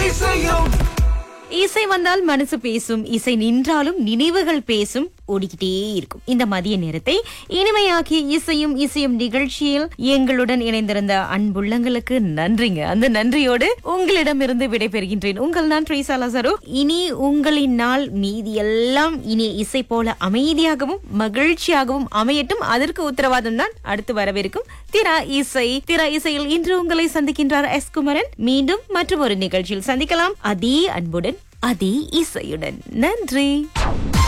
இசையும் இசை வந்தால் மனசு பேசும் இசை நின்றாலும் நினைவுகள் பேசும் ஓடிக்கிட்டே இருக்கும் இந்த மதிய நேரத்தை இனிமையாக்கி இசையும் இசையும் நிகழ்ச்சியில் எங்களுடன் இணைந்திருந்த அன்புள்ளங்களுக்கு நன்றிங்க அந்த நன்றியோடு உங்களிடமிருந்து விடைபெறுகின்றேன் உங்கள் நான் ட்ரீசா லசரு இனி உங்களின் நாள் மீதி எல்லாம் இனி இசை போல அமைதியாகவும் மகிழ்ச்சியாகவும் அமையட்டும் அதற்கு உத்தரவாதம் தான் அடுத்து வரவிருக்கும் திரா இசை திரா இசையில் இன்று உங்களை சந்திக்கின்றார் எஸ் குமரன் மீண்டும் மற்றும் ஒரு நிகழ்ச்சியில் சந்திக்கலாம் அதே அன்புடன் அதே இசையுடன் நன்றி